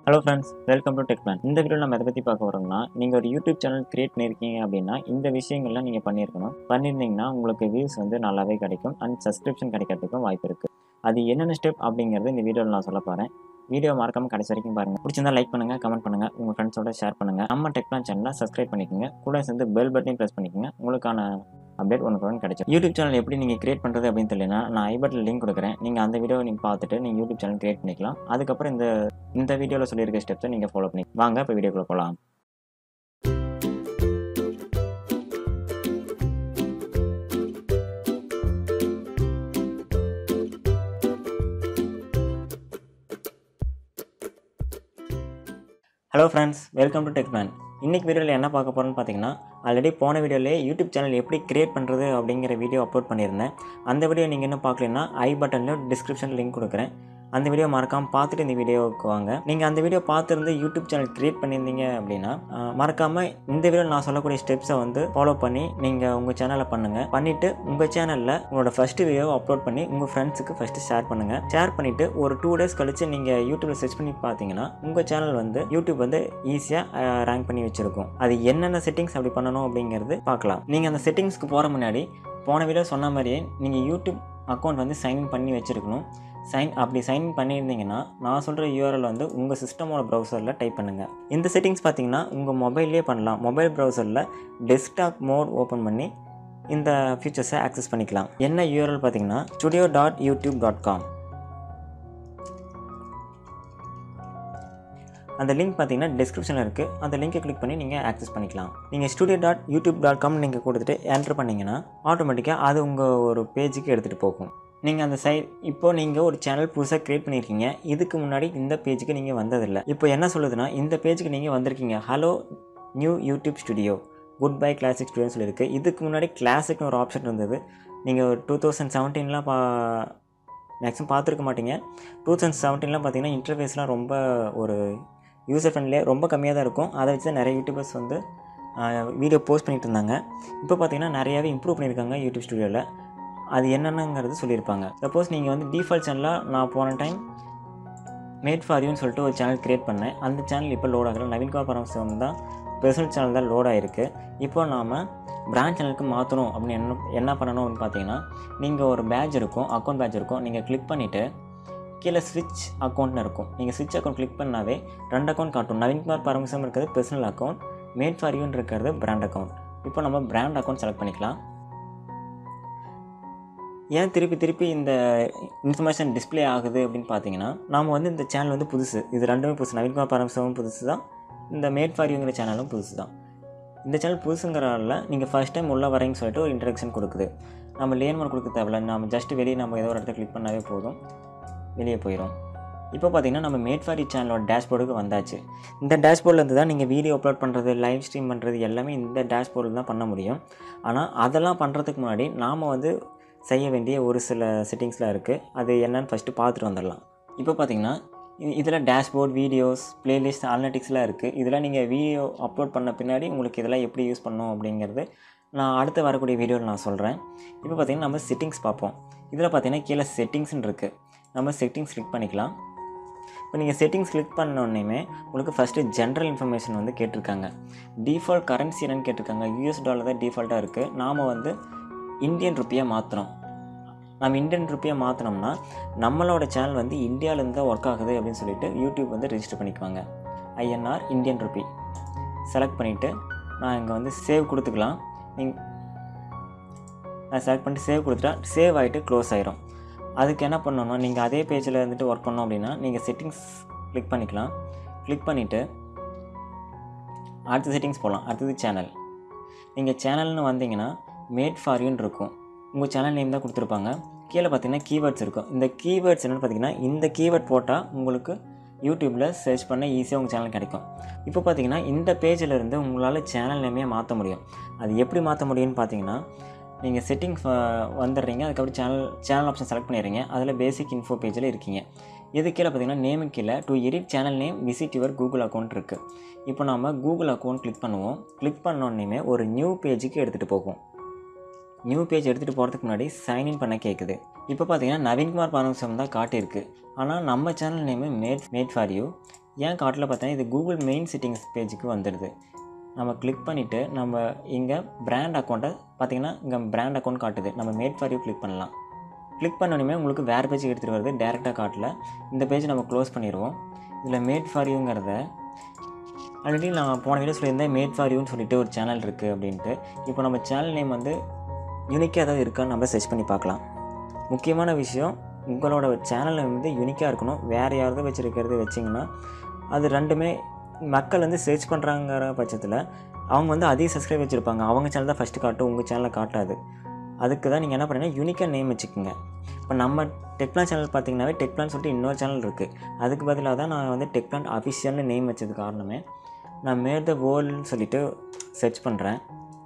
hello friends welcome to Tech Plan இந்த video நம்ம எதை பற்றி பார்க்க வரோம்னா நீங்கள் ஒரு யூடியூப் சேனல் கிரியேட் பண்ணியிருக்கீங்க அப்படின்னா இந்த விஷயங்கள்லாம் நீங்கள் பண்ணியிருக்கணும் பண்ணியிருந்தீங்கன்னா உங்களுக்கு வியூஸ் வந்து நல்லாவே கிடைக்கும் அண்ட் சப்ஸ்கிரிப்ஷன் கிடைக்கிறதுக்கும் வாய்ப்பு இருக்குது அது என்னென்ன ஸ்டெப் அப்படிங்கிறது இந்த வீடியோவில் நான் சொல்ல போகிறேன் வீடியோ மறக்காம கடைசி வரைக்கும் பாருங்கள் பிடிச்சிருந்தா லைக் பண்ணுங்கள் கமெண்ட் பண்ணுங்கள் உங்கள் ஃப்ரெண்ட்ஸோட ஷேர் பண்ணுங்கள் நம்ம டெக் பிளான் சேனலை சப்ஸ்கிரைப் பண்ணிக்கோங்க கூட சேர்ந்து பெல் பட்டனையும் ப்ரெஸ் பண்ணிக்கோங்க உங்களுக்கான அப்டேட் ஒன்று ஒன்று கிடைக்கும் யூடியூப் சேனல் எப்படி நீங்கள் கிரியேட் பண்ணுறது அப்படின்னு தெரியலனா நான் ஐபட்டில் லிங்க் கொடுக்குறேன் நீங்கள் அந்த வீடியோ நீங்கள் பார்த்துட்டு நீங்கள் யூடியூப் சேனல் கிரியேட் பண்ணிக்கலாம் அதுக்கப்புறம் இந்த இந்த வீடியோவில் சொல்லியிருக்க ஸ்டெப்ஸை நீங்கள் ஃபாலோ பண்ணி வாங்க இப்போ வீடியோக்குள்ளே போகலாம் hello friends welcome to Tech Man இன்றைக்கி வீடியோவில் என்ன பார்க்க போகிறோன்னு பார்த்தீங்கன்னா ஆல்ரெடி போன வீடியோலேயே யூடியூப் சேனல் எப்படி கிரியேட் பண்ணுறது அப்படிங்கிற வீடியோ அப்லோட் பண்ணியிருந்தேன் அந்த வீடியோ நீங்கள் இன்னும் பார்க்கலன்னா ஐ பட்டனில் டிஸ்கிரிப்ஷன் லிங்க் கொடுக்குறேன் அந்த வீடியோ மறக்காமல் பார்த்துட்டு இந்த வீடியோவுக்கு வாங்க நீங்கள் அந்த வீடியோ பார்த்துருந்து யூடியூப் சேனல் கிரியேட் பண்ணியிருந்தீங்க அப்படின்னா மறக்காமல் இந்த வீடியோ நான் சொல்லக்கூடிய ஸ்டெப்ஸை வந்து ஃபாலோ பண்ணி நீங்கள் உங்கள் சேனலை பண்ணுங்கள் பண்ணிவிட்டு உங்கள் சேனலில் உங்களோட ஃபஸ்ட்டு வீடியோவை அப்லோட் பண்ணி உங்கள் ஃப்ரெண்ட்ஸுக்கு ஃபஸ்ட்டு ஷேர் பண்ணுங்கள் ஷேர் பண்ணிவிட்டு ஒரு டூ டேஸ் கழித்து நீங்கள் யூடியூப்பில் சர்ச் பண்ணி பார்த்தீங்கன்னா உங்கள் சேனல் வந்து யூடியூப் வந்து ஈஸியாக ரேங்க் பண்ணி வச்சுருக்கும் அது என்னென்ன செட்டிங்ஸ் அப்படி பண்ணணும் அப்படிங்கிறது பார்க்கலாம் நீங்கள் அந்த செட்டிங்ஸ்க்கு போகிற முன்னாடி போன வீடியோ சொன்ன மாதிரியே நீங்கள் யூடியூப் அக்கௌண்ட் வந்து சைன் பண்ணி வச்சுருக்கணும் சைன் அப்படி சைன் பண்ணியிருந்தீங்கன்னா நான் சொல்கிற யூஆர்எல் வந்து உங்கள் சிஸ்டமோட ப்ரௌசரில் டைப் பண்ணுங்கள் இந்த செட்டிங்ஸ் பார்த்தீங்கன்னா உங்கள் மொபைல்லே பண்ணலாம் மொபைல் ப்ரௌசரில் டெஸ்க்டாப் மோட் ஓப்பன் பண்ணி இந்த ஃபீச்சர்ஸை ஆக்சஸ் பண்ணிக்கலாம் என்ன யூஆர்எல் பார்த்தீங்கன்னா studio dot YouTube dot com அந்த லிங்க் பார்த்தீங்கன்னா டிஸ்கிரிப்ஷனில் இருக்குது அந்த லிங்கை கிளிக் பண்ணி நீங்கள் ஆக்சஸ் பண்ணிக்கலாம் நீங்கள் studio dot YouTube dot com நீங்கள் கொடுத்துட்டு என்டர் பண்ணிங்கன்னா ஆட்டோமேட்டிக்காக அது உங்கள் ஒரு பேஜுக்கு எடுத்துகிட்டு போகும் நீங்கள் அந்த சைட் இப்போ நீங்கள் ஒரு சேனல் புதுசாக க்ரியேட் பண்ணியிருக்கீங்க இதுக்கு முன்னாடி இந்த பேஜுக்கு நீங்கள் வந்ததில்லை இப்போ என்ன சொல்லுதுன்னா இந்த பேஜுக்கு நீங்கள் வந்திருக்கீங்க hello new YouTube studio good bye classic ஸ்டுடியோன்னு சொல்லியிருக்கு இதுக்கு முன்னாடி கிளாசிக்னு ஒரு ஆப்ஷன் இருந்தது நீங்கள் ஒரு டூ தௌசண்ட் செவன்டீன்லாம் பா மேக்ஸிமம் பார்த்துருக்க மாட்டீங்க டூ தௌசண்ட் செவன்டீன்லாம் பார்த்தீங்கன்னா இன்டர்ஃபேஸ்லாம் ரொம்ப ஒரு யூசர் ஃப்ரெண்ட்லியாக ரொம்ப கம்மியாக தான் இருக்கும் அதை வச்சு தான் நிறைய யூடியூபர்ஸ் வந்து வீடியோ போஸ்ட் பண்ணிகிட்டு இருந்தாங்க இப்போ பார்த்தீங்கன்னா நிறையாவே இம்ப்ரூவ் பண்ணியிருக்காங்க யூடியூப் ஸ்டுடியோவில் அது என்னென்னங்கிறது சொல்லியிருப்பாங்க சப்போஸ் நீங்கள் வந்து டிஃபால்ட் சேனலாக நான் போன டைம் மேட் ஃபார் யூன்னு சொல்லிட்டு ஒரு சேனல் க்ரியேட் பண்ணேன் அந்த சேனல் இப்போ லோட் ஆகலை நவீன்குமார் பரமசிவம் தான் பெர்சனல் சேனல் தான் லோட் ஆகிருக்கு இப்போ நாம் பிராண்ட் சேனலுக்கு மாற்றணும் அப்படின்னு என்ன என்ன பண்ணணும் அப்படின்னு பார்த்தீங்கன்னா நீங்கள் ஒரு பேட்ச் இருக்கும் அக்கௌண்ட் பேட்ச் இருக்கும் நீங்கள் கிளிக் பண்ணிவிட்டு கீழே ஸ்விட்ச் அக்கௌண்ட்னு இருக்கும் நீங்கள் ஸ்விட்ச் அக்கௌண்ட் கிளிக் பண்ணாவே ரெண்டு அக்கௌண்ட் காட்டும் நவீன்குமார் பரமசிவம் இருக்கிறது பெர்சனல் அக்கௌண்ட் மேட் ஃபார் யூன்னு இருக்கிறது பிராண்ட் அக்கௌண்ட் இப்போ நம்ம பிராண்ட் அக்கௌண்ட் செலக்ட் பண்ணிக்கலாம் ஏன் திருப்பி திருப்பி இந்த இன்ஃபர்மேஷன் டிஸ்பிளே ஆகுது அப்படின்னு பார்த்தீங்கன்னா நாம் வந்து இந்த சேனல் வந்து புதுசு இது ரெண்டுமே புதுசு நவீன்குமார் பரமசிவமும் புதுசு தான் இந்த மேட் ஃபார் யூங்கிற சேனலும் புதுசு தான் இந்த சேனல் புதுசுங்கிறனால நீங்கள் ஃபஸ்ட் டைம் உள்ளே வரேன்னு சொல்லிட்டு ஒரு இன்ட்ரடக்ஷன் கொடுக்குது நம்ம லேன்மார்க் கொடுக்க தேவையில்ல நம்ம ஜஸ்ட் வெளியே நம்ம ஏதோ ஒரு இடத்த கிளிக் பண்ணாவே போதும் வெளியே போயிடும் இப்போ பார்த்தீங்கன்னா நம்ம மேட் ஃபார் யூ சேனலோட டேஷ்போர்டுக்கு வந்தாச்சு இந்த டேஷ்போர்ட்லேருந்து தான் நீங்கள் வீடியோ அப்லோட் பண்ணுறது லைவ் ஸ்ட்ரீம் பண்ணுறது எல்லாமே இந்த டேஷ்போர்டில் தான் பண்ண முடியும் ஆனால் அதெல்லாம் பண்ணுறதுக்கு முன்னாடி நாம் வந்து செய்ய வேண்டிய ஒரு சில செட்டிங்ஸ்லாம் இருக்குது அது என்னன்னு ஃபஸ்ட்டு பார்த்துட்டு வந்துடலாம் இப்போ பார்த்தீங்கன்னா இதில் டேஷ்போர்ட் வீடியோஸ் ப்ளேலிஸ்ட் அனலிட்டிக்ஸ்லாம் இருக்குது இதெல்லாம் நீங்கள் வீடியோ அப்லோட் பண்ண பின்னாடி உங்களுக்கு இதெல்லாம் எப்படி யூஸ் பண்ணணும் அப்படிங்கிறது நான் அடுத்து வரக்கூடிய வீடியோவில் நான் சொல்கிறேன் இப்போ பார்த்திங்கன்னா நம்ம செட்டிங்ஸ் பார்ப்போம் இதில் பார்த்தீங்கன்னா கீழே செட்டிங்ஸ்னு இருக்குது நம்ம செட்டிங்ஸ் கிளிக் பண்ணிக்கலாம் இப்போ நீங்கள் செட்டிங்ஸ் கிளிக் பண்ணோடனேமே உங்களுக்கு ஃபஸ்ட்டு ஜென்ரல் இன்ஃபர்மேஷன் வந்து கேட்டிருக்காங்க டிஃபால்ட் கரன்சி என்னன்னு கேட்டிருக்காங்க யூஎஸ் டாலர் தான் டிஃபால்ட்டாக இருக்குது நாம் வந்து இந்தியன் ருப்பியாக மாற்றுறோம் நம்ம இந்தியன் ருப்பியாக மாற்றினோம்னா நம்மளோட சேனல் வந்து இந்தியாவிலேருந்து தான் ஒர்க் ஆகுது அப்படின்னு சொல்லிட்டு யூடியூப் வந்து ரெஜிஸ்டர் பண்ணிக்குவாங்க ஐஎன்ஆர் இந்தியன் ருப்பி செலக்ட் பண்ணிவிட்டு நான் இங்கே வந்து சேவ் கொடுத்துக்கலாம் நீங்கள் நான் செலக்ட் பண்ணிட்டு சேவ் கொடுத்துட்டா சேவ் ஆகிட்டு க்ளோஸ் ஆயிரும் அதுக்கு என்ன பண்ணணும்னா நீங்கள் அதே பேஜில் இருந்துட்டு ஒர்க் பண்ணோம் அப்படின்னா நீங்கள் செட்டிங்ஸ் கிளிக் பண்ணிக்கலாம் கிளிக் பண்ணிவிட்டு அடுத்த செட்டிங்ஸ் போகலாம் அடுத்தது சேனல் நீங்கள் சேனல்னு வந்தீங்கன்னா மேட் ஃபார் யூன்னு இருக்கும் உங்கள் சேனல் நேம் தான் கொடுத்துருப்பாங்க கீழே பார்த்தீங்கன்னா கீவேர்ட்ஸ் இருக்கும் இந்த கீவேர்ட்ஸ் என்னென்னு பார்த்தீங்கன்னா இந்த கீவேர்ட் போட்டால் உங்களுக்கு யூடியூப்பில் சர்ச் பண்ண ஈஸியாக உங்கள் சேனல் கிடைக்கும் இப்போ பார்த்தீங்கன்னா இந்த பேஜில் இருந்து உங்களால் சேனல் நேமே மாற்ற முடியும் அது எப்படி மாற்ற முடியும்னு பார்த்தீங்கன்னா நீங்கள் செட்டிங்ஸ் வந்துடுறீங்க அதுக்கப்புறம் சேனல் சேனல் ஆப்ஷன் செலக்ட் பண்ணிடுறீங்க அதில் பேசிக் இன்ஃபோ பேஜில் இருக்கீங்க இது கீழே பார்த்தீங்கன்னா நேமு கீழே to edit channel name visit your Google account இருக்குது இப்போ நம்ம கூகுள் அக்கௌண்ட் கிளிக் பண்ணுவோம் கிளிக் பண்ணோடனே ஒரு நியூ பேஜுக்கு எடுத்துகிட்டு போகும் நியூ பேஜ் எடுத்துகிட்டு போகிறதுக்கு முன்னாடி சைன்இன் பண்ண கேட்குது இப்போ பார்த்தீங்கன்னா நவீன்குமார் பரமசிவம் தான் காட்டியிருக்கு ஆனால் நம்ம channel name made made for you ஏன் காட்டில் பார்த்தீங்கன்னா இது கூகுள் மெயின் செட்டிங்ஸ் பேஜுக்கு வந்துடுது நம்ம கிளிக் பண்ணிவிட்டு நம்ம இங்கே பிராண்ட் அக்கௌண்ட்டை பார்த்தீங்கன்னா இங்கே பிராண்ட் அக்கௌண்ட் காட்டுது நம்ம மேட் ஃபார் யூ கிளிக் பண்ணலாம் கிளிக் பண்ணணுமே உங்களுக்கு வேறு பேஜுக்கு எடுத்துகிட்டு வருது டேரெக்டாக காட்டல இந்த பேஜ் நம்ம க்ளோஸ் பண்ணிடுவோம் இதில் மேட் ஃபார் யூங்கிறத ஆல்ரெடி நான் போன வீடியோ சொல்லியிருந்தேன் மேட் ஃபார் யூன்னு சொல்லிட்டு ஒரு சேனல் இருக்குது அப்படின்ட்டு இப்போ நம்ம சேனல் நேம் வந்து யூனிக்காக ஏதாவது இருக்கான்னு நம்ம சர்ச் பண்ணி பார்க்கலாம் முக்கியமான விஷயம் உங்களோட சேனல் வந்து யூனிக்காக இருக்கணும் வேறு யாராவது வச்சுருக்கிறது வச்சிங்கன்னா அது ரெண்டுமே மக்கள் வந்து சர்ச் பண்ணுறாங்கிற பட்சத்தில் அவங்க வந்து அதிக சப்ஸ்கிரைப் வச்சுருப்பாங்க அவங்க சேனல் தான் ஃபஸ்ட்டு காட்டும் உங்கள் சேனலை காட்டாது அதுக்கு தான் நீங்கள் என்ன பண்ணுறீங்கன்னா யூனிக்காக நேம் வச்சுக்கோங்க இப்போ நம்ம டெக்பிளான் சேனல் பார்த்தீங்கன்னாவே டெக்பிளான் சொல்லிட்டு இன்னொரு சேனல் இருக்குது அதுக்கு பதிலாக தான் நான் வந்து டெக்பிளான் அஃபிஷியல்னு நேம் வச்சது காரணமே நான் மேட் த வேர்ல்டுன்னு சொல்லிட்டு சர்ச் பண்ணுறேன்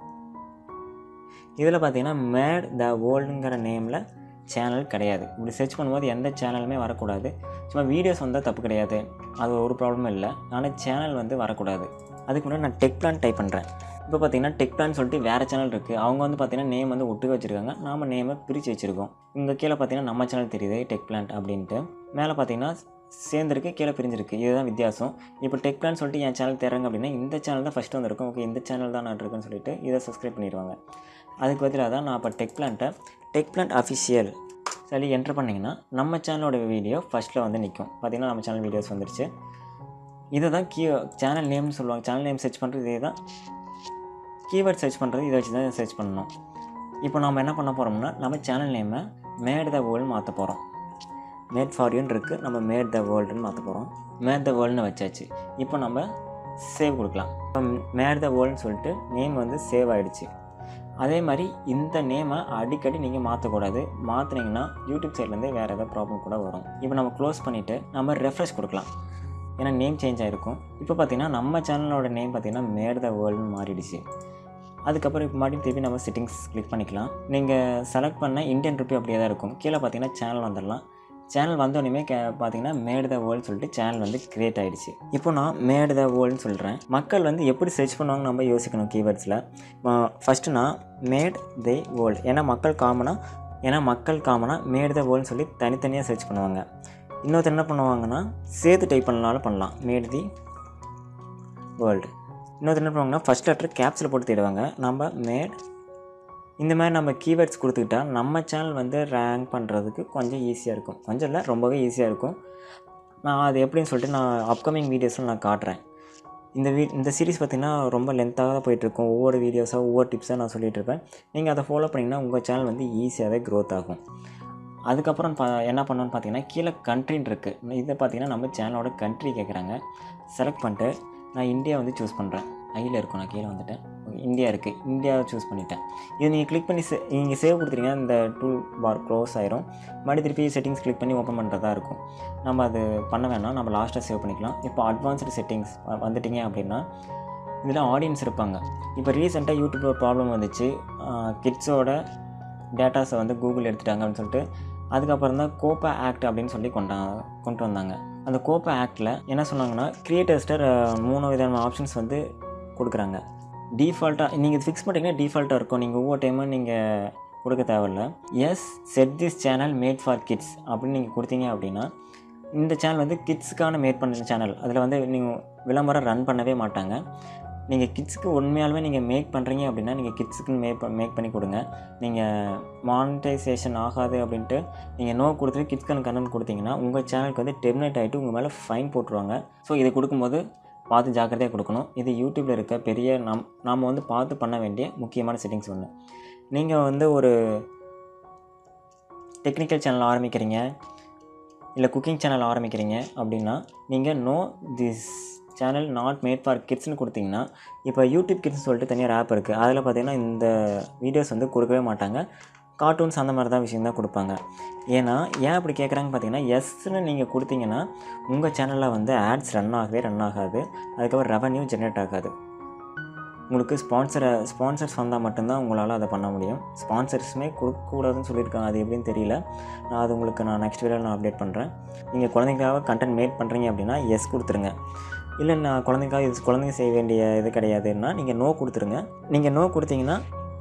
இதில் பார்த்தீங்கன்னா மேட் த வேர்ல்டுங்கிற நேமில் சேனல் கிடையாது இப்படி சர்ச் பண்ணும்போது எந்த சேனலுமே வரக்கூடாது சும்மா வீடியோஸ் வந்தால் தப்பு கிடையாது அது ஒரு ப்ராப்ளமும் இல்லை ஆனால் சேனல் வந்து வரக்கூடாது அதுக்கு முன்னாடி நான் டெக் பிளான் டைப் பண்ணுறேன் இப்போ பார்த்தீங்கன்னா டெக் பிளான் சொல்லிட்டு வேறு சேனல் இருக்குது அவங்க வந்து பார்த்தீங்கன்னா நேம் வந்து ஒட்டுக்க வச்சுருக்காங்க நாம் நேமை பிரித்து வச்சுருக்கோம் இங்கே கீழே பார்த்தீங்கன்னா நம்ம சேனல் தெரியுது டெக் பிளான் அப்படின்ட்டு மேலே பார்த்தீங்கன்னா சேர்ந்துருக்கு கீழே பிரிஞ்சிருக்கு இதுதான் வித்தியாசம் இப்போ டெக் பிளான் சொல்லிட்டு என் சேனல் தராங்க அப்படின்னா இந்த சேனல் தான் ஃபஸ்ட்டு வந்திருக்கும் ஓகே இந்த சேனல் தான் நான் இருக்குன்னு சொல்லிட்டு இதை சப்ஸ்கிரைப் பண்ணிடுவாங்க அதுக்கு பதிலாக தான் நான் இப்போ டெக் பிளான்ட்டை டெக் பிளான்ட் அஃபிஷியல் சொல்லி என்ட்ரு பண்ணிங்கன்னா நம்ம சேனலோட வீடியோ ஃபஸ்ட்டில் வந்து நிற்கும் பார்த்தீங்கன்னா நம்ம சேனல் வீடியோஸ் வந்துருச்சு இதை தான் கீ சேனல் நேம்னு சொல்லுவாங்க சேனல் நேம் சர்ச் பண்ணுறது இதே தான் கீவேர்ட் சர்ச் பண்ணுறது இதை வச்சு தான் சர்ச் பண்ணணும் இப்போ நம்ம என்ன பண்ண போகிறோம்னா நம்ம சேனல் நேமை மேட் த வேர்ல்டு மாற்ற போகிறோம் மேட் ஃபார் யூன்னு இருக்குது நம்ம மேட் த வேர்ல்டுன்னு மாற்ற போகிறோம் மேட் த வேர்ல்டுன்னு வச்சாச்சு இப்போ நம்ம சேவ் கொடுக்கலாம் இப்போ மேட் த வேர்ல்டுன்னு சொல்லிட்டு நேம் வந்து சேவ் ஆகிடுச்சு அதே மாதிரி இந்த நேமை அடிக்கடி நீங்கள் மாற்றக்கூடாது மாற்றினீங்கன்னா யூடியூப் சைட்லேருந்து வேறு ஏதாவது ப்ராப்ளம் கூட வரும் இப்போ நம்ம க்ளோஸ் பண்ணிவிட்டு நம்ம ரெஃப்ரெஷ் கொடுக்கலாம் ஏன்னா நேம் சேஞ்ச் ஆகிருக்கும் இப்போ பார்த்தீங்கன்னா நம்ம சேனலோட நேம் பார்த்தீங்கன்னா மேட் த வேர்ல்டுன்னு மாறிடுச்சு அதுக்கப்புறம் இப்போ மறுபடியும் திருப்பி நம்ம செட்டிங்ஸ் கிளிக் பண்ணிக்கலாம் நீங்கள் செலக்ட் பண்ண இந்தியன் ருப்பி அப்படியே தான் இருக்கும் கீழே பார்த்தீங்கன்னா சேனல் வந்துடலாம் சேனல் வந்தோடனே கே பார்த்தீங்கன்னா மேட் த வேர்ல்டு சொல்லிட்டு சேனல் வந்து க்ரியேட் ஆகிடுச்சு இப்போ நான் மேட் த வேர்ல்டுன்னு சொல்கிறேன் மக்கள் வந்து எப்படி சர்ச் பண்ணுவாங்க நம்ம யோசிக்கணும் கீவேர்ட்ஸில் ஃபஸ்ட்டு நான் மேட் தி வேர்ல்டு ஏன்னா மக்கள் காமனாக ஏன்னா மக்கள் காமனாக மேட் த வேர்ல்டுன்னு சொல்லி தனித்தனியாக சர்ச் பண்ணுவாங்க இன்னொருத்தர் என்ன பண்ணுவாங்கன்னா சேர்த்து டைப் பண்ணனாலும் பண்ணலாம் மேட் தி வேர்ல்டு இன்னொருத்தர் என்ன பண்ணுவாங்கன்னா ஃபஸ்ட் லெட்டர் கேப்ஸில் போட்டு தேடுவாங்க நம்ம மேட் இந்த மாதிரி நம்ம கீவேர்ட்ஸ் கொடுத்துக்கிட்டா நம்ம சேனல் வந்து ரேங்க் பண்ணுறதுக்கு கொஞ்சம் ஈஸியாக இருக்கும் கொஞ்சம் இல்லை ரொம்பவே ஈஸியாக இருக்கும் நான் அது எப்படின்னு சொல்லிட்டு நான் அப்கமிங் வீடியோஸில் நான் காட்டுறேன் இந்த வீ இந்த சீரிஸ் பார்த்திங்கன்னா ரொம்ப லென்த்தாக தான் போயிட்டுருக்கும் ஒவ்வொரு வீடியோஸாக ஒவ்வொரு டிப்ஸாக நான் சொல்லிகிட்டு இருப்பேன் நீங்கள் அதை ஃபாலோ பண்ணிங்கன்னா உங்கள் சேனல் வந்து ஈஸியாகவே க்ரோத் ஆகும் அதுக்கப்புறம் பா என்ன பண்ணணும்னு பார்த்தீங்கன்னா கீழே கண்ட்ரின்னு இருக்குது இதை பார்த்தீங்கன்னா நம்ம சேனலோட கண்ட்ரி கேட்குறாங்க செலக்ட் பண்ணிட்டு நான் இந்தியா வந்து சூஸ் பண்ணுறேன் ஐயில் இருக்கும் நான் கீழே வந்துட்டேன் இந்தியா இருக்குது இந்தியாவை சூஸ் பண்ணிட்டேன் இது நீங்கள் கிளிக் பண்ணி சே நீங்கள் சேவ் கொடுத்துட்டீங்கன்னா இந்த டூல் பார் க்ளோஸ் ஆயிரும் மறுபடியும் திருப்பி செட்டிங்ஸ் கிளிக் பண்ணி ஓப்பன் பண்ணுறதா இருக்கும் நம்ம அது பண்ண வேணாம் நம்ம லாஸ்ட்டாக சேவ் பண்ணிக்கலாம் இப்போ அட்வான்ஸ்டு செட்டிங்ஸ் வந்துட்டிங்க அப்படின்னா இதில் ஆடியன்ஸ் இருப்பாங்க இப்போ ரீசெண்டாக யூடியூப்பில் ப்ராப்ளம் வந்துச்சு கிட்ஸோட டேட்டாஸை வந்து கூகுள் எடுத்துட்டாங்க அப்படின்னு சொல்லிட்டு அதுக்கப்புறம் தான் கோப்பா ஆக்ட் அப்படின்னு சொல்லி கொண்டா கொண்டு வந்தாங்க அந்த கோப்பா ஆக்டில் என்ன சொன்னாங்கன்னா கிரியேட்டர்ஸ்டர் மூணு விதமான ஆப்ஷன்ஸ் வந்து கொடுக்குறாங்க டிஃபால்ட்டாக நீங்கள் இது ஃபிக்ஸ் பண்ணிட்டீங்கன்னா டிஃபால்ட்டாக இருக்கும் நீங்கள் ஒவ்வொரு டைமும் நீங்கள் கொடுக்க தேவையில்ல yes set this channel made for kids அப்படின்னு நீங்கள் கொடுத்தீங்க அப்படின்னா இந்த சேனல் வந்து கிட்ஸுக்கான மேட் பண்ணுற சேனல் அதில் வந்து நீங்கள் விளம்பரம் ரன் பண்ணவே மாட்டாங்க நீங்கள் கிட்ஸுக்கு உண்மையாலுமே நீங்கள் மேக் பண்ணுறீங்க அப்படின்னா நீங்கள் கிட்ஸுக்கு மேக் மேக் பண்ணி கொடுங்க நீங்கள் மானிட்டைசேஷன் ஆகாது அப்படின்ட்டு நீங்கள் நோ கொடுத்துட்டு கிட்ஸ்க்கான கண்டென்ட் கொடுத்தீங்கன்னா உங்கள் சேனலுக்கு வந்து டெர்மினேட் ஆகிட்டு உங்கள் மேலே ஃபைன் போட்டுருவாங்க ஸோ இதை கொடுக்கும்போது பார்த்து ஜாக்கிரதையாக கொடுக்கணும் இது யூடியூப்பில் இருக்க பெரிய நம் நாம் வந்து பார்த்து பண்ண வேண்டிய முக்கியமான செட்டிங்ஸ் ஒன்று நீங்கள் வந்து ஒரு டெக்னிக்கல் சேனல் ஆரம்பிக்கிறீங்க இல்லை குக்கிங் சேனல் ஆரம்பிக்கிறீங்க அப்படின்னா நீங்கள் no this channel not made for கிட்ஸ்னு கொடுத்தீங்கன்னா இப்போ யூடியூப் கிட்ஸ்னு சொல்லிட்டு தனியாக ஆப் இருக்குது அதில் பார்த்தீங்கன்னா இந்த வீடியோஸ் வந்து கொடுக்கவே மாட்டாங்க கார்ட்டூன்ஸ் அந்த மாதிரி தான் விஷயம் தான் கொடுப்பாங்க ஏன்னா ஏன் அப்படி கேட்குறாங்க பார்த்தீங்கன்னா எஸ்ன்னு நீங்கள் கொடுத்தீங்கன்னா உங்கள் சேனலில் வந்து ஆட்ஸ் ரன் ஆகவே ரன் ஆகாது அதுக்கப்புறம் ரெவன்யூ ஜென்ரேட் ஆகாது உங்களுக்கு ஸ்பான்சரை ஸ்பான்சர்ஸ் வந்தால் மட்டும்தான் உங்களால் அதை பண்ண முடியும் ஸ்பான்சர்ஸுமே கொடுக்கக்கூடாதுன்னு சொல்லியிருக்காங்க அது எப்படின்னு தெரியல நான் அது உங்களுக்கு நான் நெக்ஸ்ட் வீடியோவில் நான் அப்டேட் பண்ணுறேன் நீங்கள் குழந்தைங்களுக்காக கண்டென்ட் மேட் பண்ணுறீங்க அப்படின்னா எஸ் கொடுத்துருங்க இல்லை நான் குழந்தைக்காக இது குழந்தைங்க செய்ய வேண்டிய இது கிடையாதுன்னா நீங்கள் நோ கொடுத்துருங்க நீங்கள் நோ கொடுத்தீங்கன்னா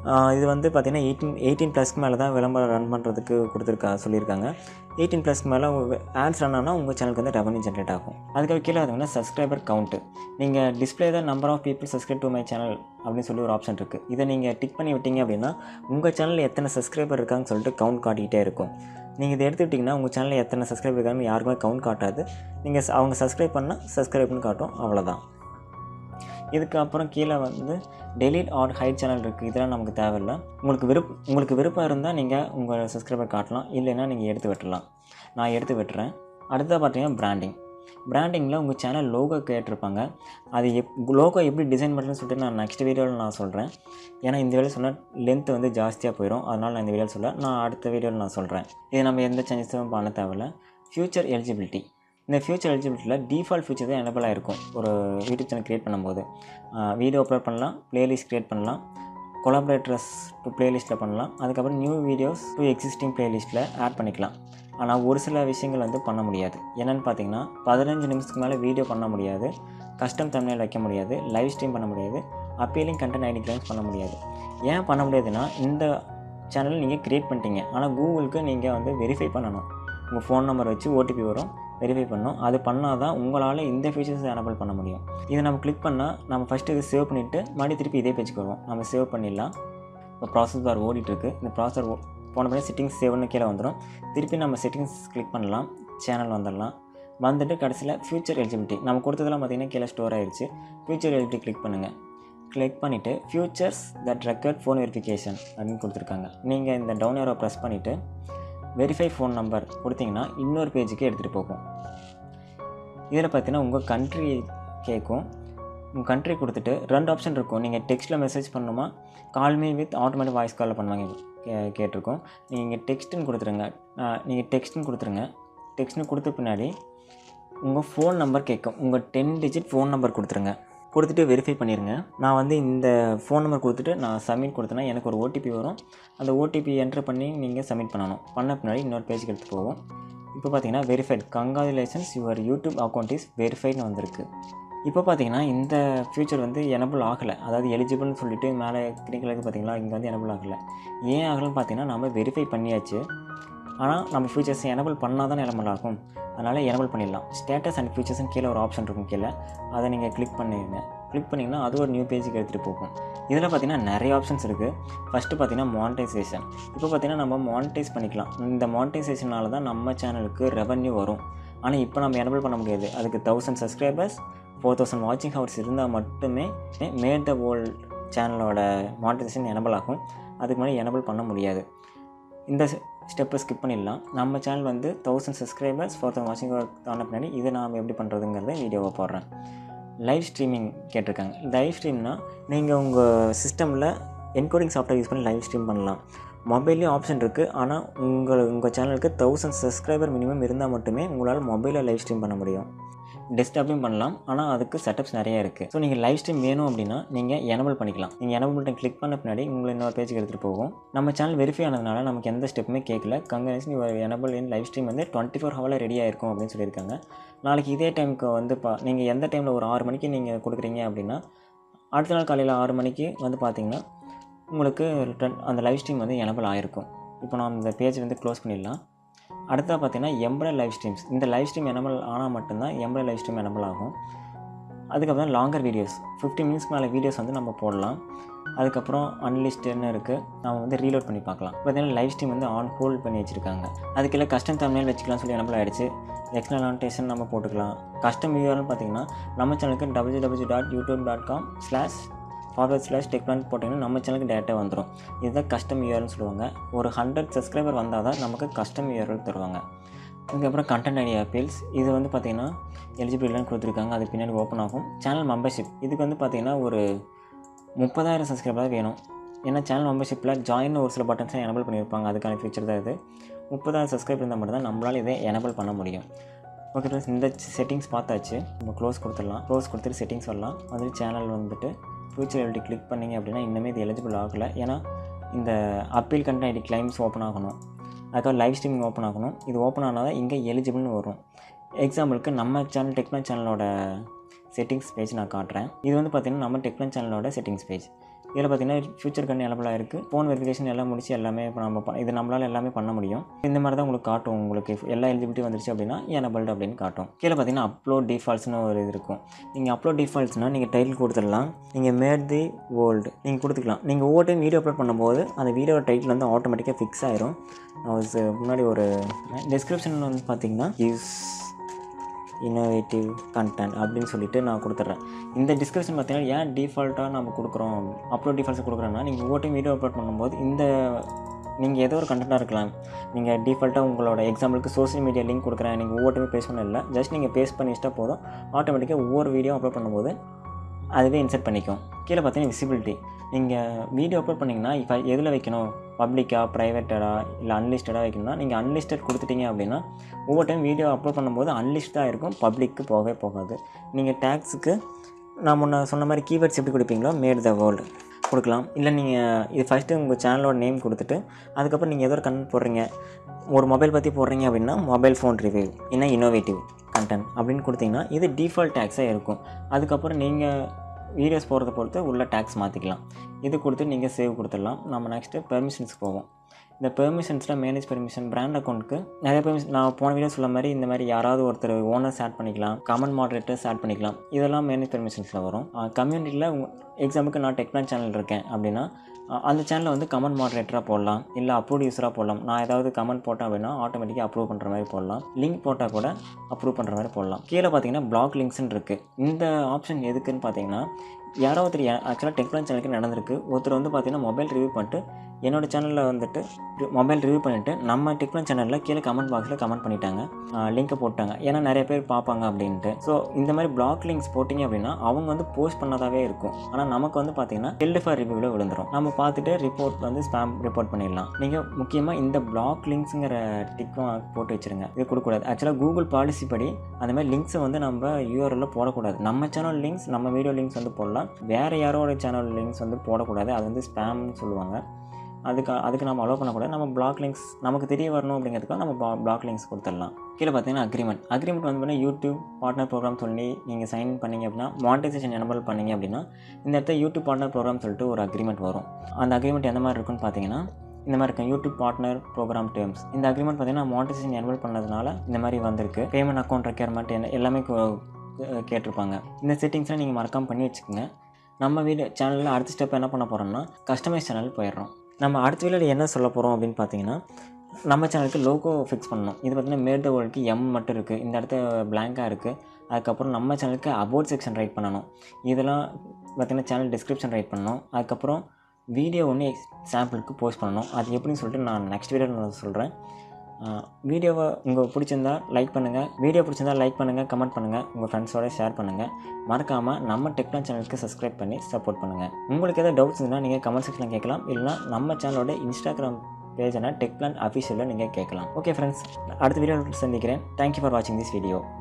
இது வந்து பார்த்திங்கன்னா எயிட்டீன் எயிட்டீன் ப்ளஸ்க்கு மேலே தான் விளம்பரம் ரன் பண்ணுறதுக்கு கொடுத்துருக்கா சொல்லியிருக்காங்க எயிட்டீன் ப்ளஸ்க்கு மேலே ஆட்ஸ் ரன் ஆனால் உங்கள் சேனலுக்கு வந்து ரெவன்யூ ஜென்ரேட் ஆகும் அதுக்கு கீழே பார்த்தீங்கன்னா சப்ஸ்கிரைபர் கவுண்ட்டு நீங்கள் display the number of people subscribe to my channel அப்படின்னு சொல்லி ஒரு ஆப்ஷன் இருக்குது இதை நீங்கள் டிக் பண்ணி விட்டீங்க அப்படின்னா உங்கள் சேனலில் எத்தனை சப்ஸ்கிரைபர் இருக்காங்கன்னு சொல்லிட்டு கவுண்ட் காட்டிக்கிட்டே இருக்கும் நீங்கள் இதை எடுத்துக்கிட்டிங்கன்னா உங்கள் சேனலில் எத்தனை சப்ஸ்கிரைபர் இருக்காங்கன்னு யாருக்குமே கவுண்ட் காட்டாது நீங்கள் அவங்க சப்ஸ்கிரைப் பண்ணால் சப்ஸ்கிரைப்னு காட்டும் அவ்வளோதான் இதுக்கப்புறம் கீழே வந்து டெலிட் ஆர் ஹைட் சேனல் இருக்குது இதெல்லாம் நமக்கு தேவையில்லை உங்களுக்கு விருப்ப உங்களுக்கு விருப்பம் இருந்தால் நீங்கள் உங்கள் சப்ஸ்கிரைபர் காட்டலாம் இல்லைன்னா நீங்கள் எடுத்து விட்டுறலாம் நான் எடுத்து விட்டுறேன் அடுத்ததாக பார்த்தீங்கன்னா பிராண்டிங் பிராண்டிங்கில் உங்கள் சேனல் லோகோ கேட்டிருப்பாங்க அது எப் லோகோ எப்படி டிசைன் பண்ணுறதுன்னு சொல்லிட்டு நான் நெக்ஸ்ட் வீடியோவில் நான் சொல்கிறேன் ஏன்னா இந்த வீடியோ சொன்னால் லென்த் வந்து ஜாஸ்தியாக போயிடும் அதனால் நான் இந்த வீடியோவில் சொல்ல நான் அடுத்த வீடியோவில் நான் சொல்கிறேன் இது நம்ம எந்த சேஞ்சஸும் பண்ண தேவையில்ல ஃப்யூச்சர் எலிஜிபிலிட்டி இந்த ஃபியூச்சர் எலிஜிபிலிட்டியில் டிஃபால்ட் ஃபியூச்சர் தான் எனபிள் ஆகிருக்கும் ஒரு யூடியூப் சேனல் க்ரியேட் பண்ணும்போது வீடியோ அப்லோட் பண்ணலாம் ப்ளேலிஸ்ட் க்ரியேட் பண்ணலாம் கொலாபரேட்டர்ஸ் டு ப்ளேலிஸ்ட்டில் பண்ணலாம் அதுக்கப்புறம் நியூ வீடியோஸ் டு எக்ஸிஸ்டிங் ப்ளேலிஸ்ட்டில் ஆட் பண்ணிக்கலாம் ஆனால் ஒரு சில விஷயங்கள் வந்து பண்ண முடியாது என்னென்னு பார்த்தீங்கன்னா பதினஞ்சு நிமிஷத்துக்கு மேலே வீடியோ பண்ண முடியாது கஸ்டம் தமிழில் வைக்க முடியாது லைவ் ஸ்ட்ரீம் பண்ண முடியாது அப்பீலிங் கண்டென்ட் ஐடி கிளைம்ஸ் பண்ண முடியாது ஏன் பண்ண முடியாதுன்னா இந்த சேனல் நீங்கள் க்ரியேட் பண்ணிட்டீங்க ஆனால் கூகுளுக்கு நீங்கள் வந்து வெரிஃபை பண்ணணும் உங்கள் ஃபோன் நம்பர் வச்சு ஓடிபி வரும் வெரிஃபை பண்ணணும் அது பண்ணால் தான் உங்களால் இந்த ஃபீச்சர்ஸ் எனபிள் பண்ண முடியும் இதை நம்ம கிளிக் பண்ணால் நம்ம ஃபஸ்ட்டு இதை சேவ் பண்ணிவிட்டு மறுபடியும் திருப்பி இதே பேஜுக்கு வருவோம் நம்ம சேவ் பண்ணிடலாம் இப்போ ப்ராசஸ் பார் ஓடிட்டுருக்கு இந்த ப்ராசர் போன பிறகு செட்டிங்ஸ் சேவ்னு கீழே வந்துடும் திருப்பி நம்ம செட்டிங்ஸ் கிளிக் பண்ணலாம் சேனல் வந்துடலாம் வந்துட்டு கடைசியில் ஃபியூச்சர் எலிஜிபிலிட்டி நம்ம கொடுத்ததெல்லாம் பார்த்திங்கன்னா கீழே ஸ்டோர் ஆயிடுச்சு ஃபியூச்சர் எலிஜிபிலிட்டி கிளிக் பண்ணுங்கள் கிளிக் பண்ணிவிட்டு features that record phone verification அப்படின்னு கொடுத்துருக்காங்க நீங்கள் இந்த டவுன் ஏரோ ப்ரெஸ் பண்ணிவிட்டு வெரிஃபை ஃபோன் நம்பர் கொடுத்தீங்கன்னா இன்னொரு பேஜுக்கு எடுத்துகிட்டு போகும் இதில் பார்த்தீங்கன்னா உங்கள் கண்ட்ரி கேட்கும் உங்கள் கண்ட்ரி கொடுத்துட்டு ரெண்டு ஆப்ஷன் இருக்கும் நீங்கள் டெக்ஸ்ட்டில் மெசேஜ் பண்ணணுமா call me with automatic voice காலில் பண்ணுவாங்க கே கேட்டிருக்கோம் நீங்கள் டெக்ஸ்ட்டுன்னு கொடுத்துருங்க நீங்கள் டெக்ஸ்ட்டுன்னு கொடுத்துருங்க டெக்ஸ்ட்னு கொடுத்த பின்னாடி உங்கள் ஃபோன் நம்பர் கேட்கும் உங்கள் டென் டிஜிட் ஃபோன் நம்பர் கொடுத்துருங்க கொடுத்துட்டு வெரிஃபை பண்ணிடுங்க நான் வந்து இந்த ஃபோன் நம்பர் கொடுத்துட்டு நான் சப்மிட் கொடுத்தேன்னா எனக்கு ஒரு ஓடிபி வரும் அந்த ஓடிபி என்ட்ரு பண்ணி நீங்கள் சப்மிட் பண்ணணும் பண்ண பின்னாடி இன்னொரு பேஜுக்கு எடுத்து போவோம் இப்போ பார்த்தீங்கன்னா verified congratulations your YouTube account is வெரிஃபைட்னு வந்திருக்கு இப்போ பார்த்தீங்கன்னா இந்த ஃபியூச்சர் வந்து எனபிள் ஆகலை அதாவது எலிஜிபிள்னு சொல்லிட்டு மேலே கிளினிக்கலுக்கு பார்த்தீங்களா இங்கே வந்து எனபிள் ஆகலை ஏன் ஆகலைன்னு பார்த்தீங்கன்னா நம்ம வெரிஃபை பண்ணியாச்சு ஆனால் நம்ம ஃபியூச்சர்ஸ் எனபிள் பண்ணால் தான் எனபிள் ஆகும் அதனால் எனபிள் பண்ணிடலாம் ஸ்டேட்டஸ் அண்ட் ஃபியூச்சர்ஸ்னு கீழே ஒரு ஆப்ஷன் இருக்கும் கீழே அதை நீங்கள் கிளிக் பண்ணிடுங்க கிளிக் பண்ணிங்கன்னா அது ஒரு நியூ பேஜுக்கு எடுத்துகிட்டு போகும் இதில் பார்த்தீங்கன்னா நிறைய ஆப்ஷன்ஸ் இருக்குது ஃபஸ்ட்டு பார்த்தீங்கன்னா மானிட்டைசேஷன் இப்போ பார்த்தீங்கன்னா நம்ம மானிட்டைஸ் பண்ணிக்கலாம் இந்த மானிட்டைசேஷனால தான் நம்ம சேனலுக்கு ரெவன்யூ வரும் ஆனால் இப்போ நம்ம எனபிள் பண்ண முடியாது அதுக்கு தௌசண்ட் சப்ஸ்கிரைபர்ஸ் ஃபோர் தௌசண்ட் வாட்சிங் ஹவர்ஸ் இருந்தால் மட்டுமே மேட் த வேர்ல்ட் சேனலோட மானிட்டைசேஷன் எனபிள் ஆகும் அதுக்கு முன்னாடி எனபிள் பண்ண முடியாது இந்த ஸ்டெப்பை ஸ்கிப் பண்ணிடலாம் நம்ம சேனல் வந்து தௌசண்ட் சப்ஸ்கிரைபர்ஸ் ஃபோர் தௌசண்ட் வாட்சிங் ஆன பின்னாடி இதை நாம் எப்படி பண்ணுறதுங்கிறத வீடியோவை போடுறேன் லைவ் ஸ்ட்ரீமிங் கேட்டிருக்காங்க லைவ் ஸ்ட்ரீம்னா நீங்கள் உங்கள் சிஸ்டமில் என்கோடிங் சாஃப்ட்வேர் யூஸ் பண்ணி லைவ் ஸ்ட்ரீம் பண்ணலாம் மொபைல்லேயும் ஆப்ஷன் இருக்குது ஆனால் உங்கள் உங்கள் சேனலுக்கு தௌசண்ட் சப்ஸ்கிரைபர் மினிமம் இருந்தால் மட்டுமே உங்களால் மொபைலில் லைவ் ஸ்ட்ரீம் பண்ண முடியும் டெஸ்க்டாப்லையும் பண்ணலாம் ஆனால் அதுக்கு செட்டப்ஸ் நிறைய இருக்குது ஸோ நீங்கள் லைவ் ஸ்ட்ரீம் வேணும் அப்படின்னா நீங்கள் எனபிள் பண்ணிக்கலாம் நீங்கள் எனபிள் பட்டன் கிளிக் பண்ண பின்னாடி உங்களை இன்னொரு பேஜுக்கு எடுத்துகிட்டு போகும் நம்ம சேனல் வெரிஃபை ஆனதுனால நமக்கு எந்த ஸ்டெப்புமே கேட்கல congratulations your enable in live stream வந்து டுவெண்ட்டி ஃபோர் ஹவரில் ரெடி ஆயிருக்கும் அப்படின்னு சொல்லியிருக்காங்க நாளைக்கு இதே டைமுக்கு வந்து பா நீங்கள் எந்த டைமில் ஒரு ஆறு மணிக்கு நீங்கள் கொடுக்குறீங்க அப்படின்னா அடுத்த நாள் காலையில் ஆறு மணிக்கு வந்து பார்த்தீங்கன்னா உங்களுக்கு ரிட்டன் அந்த லைவ் ஸ்ட்ரீம் வந்து எனபிள் ஆகிருக்கும் இப்போ நான் இந்த பேஜ் வந்து க்ளோஸ் பண்ணிடலாம் அடுத்தா பார்த்தீங்கன்னா எம்ப்ராய்ட் லைவ் ஸ்ட்ரீம்ஸ் இந்த லைவ் ஸ்ட்ரீம் எனபிள் ஆனால் மட்டும்தான் எம்ப்ராய்ட் லைவ் ஸ்ட்ரீம் எனபிள் ஆகும் அதுக்கப்புறம் லாங்கர் வீடியோஸ் ஃபிஃப்டி மினிட்ஸ் மேலே வீடியோஸ் வந்து நம்ம போடலாம் அதுக்கப்புறம் அன்லிஸ்டட்னு இருக்குது நம்ம வந்து ரீலோட் பண்ணி பார்க்கலாம் பார்த்தீங்கன்னா லைவ் ஸ்ட்ரீம் வந்து ஆன் ஹோல்ட் பண்ணி வச்சுருக்காங்க அதுக்கெல்லாம் கஸ்டம் தமிழ் வச்சுக்கலாம் சொல்லி எனபிள் ஆகிடுச்சு எக்ஸ்டர்னல் அனோட்டேஷன் நம்ம போட்டுக்கலாம் கஸ்டம் வியூஆர்னு பார்த்தீங்கன்னா நம்ம சேனலுக்கு W W dot YouTube dot com slash forward slash Techlan போட்டிங்கன்னா நம்ம சேனலுக்கு டேட்டா வந்துடும் இதுதான் கஸ்டம் யூஆர்னு சொல்லுவாங்க ஒரு ஹண்ட்ரட் சப்ஸ்கிரைபர் வந்தால் தான் நமக்கு கஸ்டம் யூஆர்எல் தருவாங்க அதுக்கப்புறம் கண்டென்ட் ஐடி அப்பீல்ஸ் இது வந்து பார்த்திங்கன்னா எலிஜிபிலிட்டிலாம் கொடுத்துருக்காங்க அது பின்னாடி ஓப்பன் ஆகும் சேனல் மெம்பர்ஷிப் இதுக்கு வந்து பார்த்திங்கன்னா ஒரு முப்பதாயிரம் சப்ஸ்கிரைபர் வேணும் ஏன்னா சேனல் மெம்பர்ஷிப்பில் ஜாயின் ஒரு சில பட்டன்ஸை எனபிள் பண்ணியிருப்பாங்க அதுக்கான ஃபீச்சர் தான் இது முப்பதாயிரம் சப்ஸ்கிரைப் இருந்தால் மட்டும் தான் நம்மளால் இதை எனபிள் பண்ண முடியும் ஓகே ஃப்ரெண்ட்ஸ் இந்த செட்டிங்ஸ் பார்த்தாச்சு நம்ம க்ளோஸ் கொடுத்துடலாம் க்ளோஸ் கொடுத்துட்டு செட்டிங்ஸ் வரலாம் வந்துட்டு சேனல் வந்துட்டு ஃபியூச்சர் எலிட்டி கிளிக் பண்ணிங்க அப்படின்னா இன்னுமே இது எலிஜிபிள் ஆகலை ஏன்னா இந்த appeal content ID claims open ஆகணும் அதுக்காக லைவ் ஸ்ட்ரீமிங் ஓப்பன் ஆகணும் இது ஓப்பன் ஆனால் தான் இங்கே எலிஜிபிள்னு வரும் எக்ஸாம்பிளுக்கு நம்ம சேனல் டெக்னோ சேனலோட செட்டிங்ஸ் பேஜ் நான் காட்டுறேன் இது வந்து பார்த்திங்கன்னா நம்ம டெக்னோ சேனலோட செட்டிங்ஸ் பேஜ் இதில் பார்த்தீங்கன்னா ஃபியூச்சர் கன் எனபிளாக இருக்குது ஃபோன் வெரிஃபிகேஷன் எல்லாம் முடிச்சு எல்லாமே இப்போ நம்ம ப- இது நம்மளால் எல்லாமே பண்ண முடியும் இந்த மாதிரி தான் உங்களுக்கு காட்டும் உங்களுக்கு எல்லா எலிஜிபிலிட்டி வந்துருச்சு அப்படின்னா எனபிள்டு அப்படின்னு காட்டும் கீழே பார்த்தீங்கன்னா அப்லோட் டிஃபால்ட்ஸ்னு ஒரு இது இருக்கும் நீங்கள் அப்லோட் டிஃபால்ட்ஸ்னால் நீங்கள் டைட்டில் கொடுத்துடலாம் நீங்கள் மேட் தி வேர்ல்டு நீங்கள் கொடுத்துக்கலாம் நீங்கள் ஒவ்வொரு டைம் வீடியோ அப்லோட் பண்ணும்போது அந்த வீடியோ டைட்டில் வந்து ஆட்டோமேட்டிக்காக ஃபிக்ஸ் ஆயிரும் நான் ஒரு முன்னாடி ஒரு டிஸ்கிரிப்ஷன் வந்து பார்த்தீங்கன்னா யூஸ் இன்னோவேட்டிவ் கண்டென்ட் அப்படின்னு சொல்லிட்டு நான் கொடுத்துட்றேன் இந்த டிஸ்கிரிப்ஷன் பார்த்தீங்கன்னா ஏன் டிஃபால்ட்டாக நம்ம கொடுக்குறோம் அப்லோட் டிஃபால்ட்ஸ் கொடுக்குறோன்னா நீங்கள் ஒவ்வொரு டைம் வீடியோ அப்லோட் பண்ணும்போது இந்த நீங்கள் ஏதோ ஒரு கண்டென்ட்டாக இருக்கலாம் நீங்கள் டிஃபால்ட்டாக உங்களோட எக்ஸாம்பிளுக்கு சோஷியல் மீடியா லிங்க் கொடுக்குறேன் நீங்கள் ஒவ்வொரு டைம் பேஸ் பண்ண இல்லை ஜஸ்ட் நீங்கள் பேஸ் பண்ணி வச்சிட்டா போதும் ஆட்டோமேட்டிக்காக ஒவ்வொரு வீடியோ அப்லோட் பண்ணும்போது அதுவே இன்சர்ட் பண்ணிக்கும் கீழே பார்த்தீங்கன்னா விசிபிலிட்டி நீங்கள் வீடியோ அப்லோட் பண்ணிங்கன்னா இப்போ எதில் வைக்கணும் பப்ளிக்காக ப்ரைவேட்டடாக இல்லை அன்லிஸ்டடாக வைக்கணும்னா நீங்கள் அன்லிஸ்டட் கொடுத்துட்டீங்க அப்படின்னா ஒவ்வொரு டைம் வீடியோ அப்லோட் பண்ணும்போது அன்லிஸ்டாக இருக்கும் பப்ளிக்கு போகவே போகாது நீங்கள் டேக்ஸுக்கு நான் முன்ன சொன்ன மாதிரி கீவேர்ட்ஸ் எப்படி கொடுப்பீங்களோ மேட் த வேர்ல்டு கொடுக்கலாம் இல்லை நீங்கள் இது ஃபஸ்ட்டு உங்கள் சேனலோட நேம் கொடுத்துட்டு அதுக்கப்புறம் நீங்கள் ஏதோ ஒரு கண்டென்ட் போடுறீங்க ஒரு மொபைல் பற்றி போடுறீங்க அப்படின்னா மொபைல் ஃபோன் ரிவ்யூ இல்லை இன்னோவேட்டிவ் கண்டென்ட் அப்படின்னு கொடுத்தீங்கன்னா இது டிஃபால்ட் டேக்ஸாக இருக்கும் அதுக்கப்புறம் நீங்கள் வீடியோஸ் போகிறத பொறுத்து உள்ள டேக்ஸ் மாற்றிக்கலாம் இது கொடுத்து நீங்கள் சேவ் கொடுத்துடலாம் நம்ம நெக்ஸ்ட்டு பெர்மிஷன்ஸ்க்கு போவோம் இந்த பெர்மிஷன்ஸில் மேனேஜ் பெர்மிஷன் பிராண்ட் அக்கௌண்ட்டுக்கு நிறைய பெர்மிஷன் நான் போன வீடியோ சொல்ல மாதிரி இந்த மாதிரி யாராவது ஒருத்தர் ஓனர்ஸ் ஆட் பண்ணிக்கலாம் கமெண்ட் மாடரேட்டர்ஸ் ஆட் பண்ணிக்கலாம் இதெல்லாம் மேனேஜ் பெர்மிஷன்ஸில் வரும் கம்யூனிட்டியில் எக்ஸாம்பிளுக்கு நான் டெக்னான் சேனல் இருக்கேன் அப்படின்னா அஹ் அந்த சேனலில் வந்து கமெண்ட் மாடரேட்டராக போடலாம் இல்லை அப்ரூவ் யூஸராக போடலாம் நான் ஏதாவது கமெண்ட் போட்டேன் அப்படின்னா ஆட்டோமேட்டிக்காக அப்ரூவ் பண்ணுற மாதிரி போடலாம் லிங்க் போட்டால் கூட அப்ரூவ் பண்ணுற மாதிரி போடலாம் கீழே பார்த்தீங்கன்னா பிளாக் லிங்க்ஸ்னு இருக்குது இந்த ஆப்ஷன் எதுக்குன்னு பார்த்தீங்கன்னா யாரோ ஒருத்தர் ஆக்சுவலாக டெக்னாலஜி சேனலுக்கு நடந்திருக்கு ஒருத்தர் வந்து பார்த்தீங்கன்னா மொபைல் ரிவ்யூ பண்ணிட்டு என்னோட சேனலில் வந்துட்டு மொபைல் ரிவ்யூ பண்ணிவிட்டு நம்ம டெக்னாலஜி சேனலில் கீழே கமெண்ட் பாக்ஸில் கமெண்ட் பண்ணிட்டாங்க லிங்க்கை போட்டாங்க ஏன்னா நிறைய பேர் பார்ப்பாங்க அப்படின்ட்டு ஸோ இந்த மாதிரி பிளாக் லிங்க்ஸ் போட்டிங்க அப்படின்னா அவங்க வந்து போஸ்ட் பண்ணதாகவே இருக்கும் ஆனால் நமக்கு வந்து பார்த்தீங்கன்னா ஹெல்டு ஃபார் ரிவ்யூவில் விழுந்துரும் நம்ம பார்த்துட்டு ரிப்போர்ட் வந்து ஸ்பேம் ரிப்போர்ட் பண்ணிடலாம் நீங்கள் முக்கியமாக இந்த பிளாக் லிங்க்ஸுங்கிற டிக்கும் போட்டு வச்சுருங்க இது கொடுக்கக்கூடாது ஆக்சுவலாக கூகுள் பாலிசி படி அந்த மாதிரி லிங்க்ஸை வந்து நம்ம யூஆர்எல்ல போடக்கூடாது நம்ம சேனல் லிங்க்ஸ் நம்ம வீடியோ லிங்க்ஸ் வந்து போடலாம் வேறு யாரோட சேனல் லிங்க்ஸ் வந்து போடக்கூடாது அது வந்து ஸ்பேம்னு சொல்லுவாங்க அதுக்கு அதுக்கு நம்ம அலோவ் பண்ணக்கூடாது நம்ம பிளாக் லிங்க்ஸ் நமக்கு தெரிய வரணும் அப்படிங்கிறதுக்காக நம்ம பிளாக் லிங்க்ஸ் கொடுத்துடலாம் கீழே பார்த்தீங்கன்னா அக்ரிமெண்ட் அக்ரிமெண்ட் வந்து பார்த்தீங்கன்னா யூடியூப் பார்ட்னர் ப்ரோக்ராம் சொல்லி நீங்கள் சைன் பண்ணீங்க அப்படின்னா மானிட்டைசேஷன் எனபிள் பண்ணீங்க அப்படின்னா இந்த இடத்துல யூடியூப் பார்ட்னர் ப்ரோக்ராம் சொல்லிட்டு ஒரு அக்ரிமெண்ட் வரும் அந்த அக்ரிமெண்ட் எந்த மாதிரி இருக்குன்னு பார்த்தீங்கன்னா இந்த மாதிரி இருக்கும் யூடியூப் பார்ட்னர் ப்ரோக்ராம் டேர்ம்ஸ் இந்த அக்ரிமெண்ட் பார்த்தீங்கன்னா மானிட்டைசேஷன் எனபிள் பண்ணதுனால இந்த மாதிரி வந்திருக்கு பேமெண்ட் அக்கௌண்ட் ரெக்யர்மெண்ட் என்ன எல்லாமே கோ- கேட்டிருப்பாங்க இந்த செட்டிங்ஸ்லாம் நீங்கள் மறக்காமல் பண்ணி வச்சுக்கோங்க நம்ம வீடியோ சேனலில் அடுத்த ஸ்டெப் என்ன பண்ண போகிறோம்னா கஸ்டமைஸ் சேனல் போயிடுறோம் நம்ம அடுத்த வீடியோவில் என்ன சொல்ல போகிறோம் அப்படின்னு பார்த்தீங்கன்னா நம்ம சேனலுக்கு லோகோ ஃபிக்ஸ் பண்ணணும் இது பார்த்தீங்கன்னா மேட் த வேர்ல்டுக்கு எம் மட்டும் இருக்குது இந்த இடத்த blank-ஆ இருக்குது அதுக்கப்புறம் நம்ம சேனலுக்கு அபோட் செக்ஷன் ரைட் பண்ணணும் இதெல்லாம் பார்த்தீங்கன்னா சேனல் டிஸ்கிரிப்ஷன் ரைட் பண்ணணும் அதுக்கப்புறம் வீடியோ ஒன்று சாம்பிளுக்கு போஸ்ட் பண்ணணும் அது எப்படின்னு சொல்லிட்டு நான் நெக்ஸ்ட் வீடியோவில் நான் சொல்கிறேன் வீடியோவை உங்களுக்கு பிடிச்சிருந்தா லைக் பண்ணுங்கள் வீடியோ பிடிச்சிருந்தா லைக் பண்ணுங்கள் கமெண்ட் பண்ணுங்கள் உங்கள் ஃப்ரெண்ட்ஸோட ஷேர் பண்ணுங்கள் மறக்காமல் நம்ம டெக்னா சேனலுக்கு சப்ஸ்கிரைப் பண்ணி சப்போர்ட் பண்ணுங்கள் உங்களுக்கு எதாவது டவுட்ஸ் இருந்தால் நீங்கள் கமெண்ட் செக்ஷனில் கேட்கலாம் இல்லைனா நம்ம சேனலோட இன்ஸ்டாகிராம் பேஜான டெக் பிளான் அஃபிஷியலில் நீங்கள் கேட்கலாம் ஓகே ஃப்ரெண்ட்ஸ் அடுத்த வீடியோவில் சந்திக்கிறேன் தேங்க்யூ ஃபார் வாட்சிங் திஸ் வீடியோ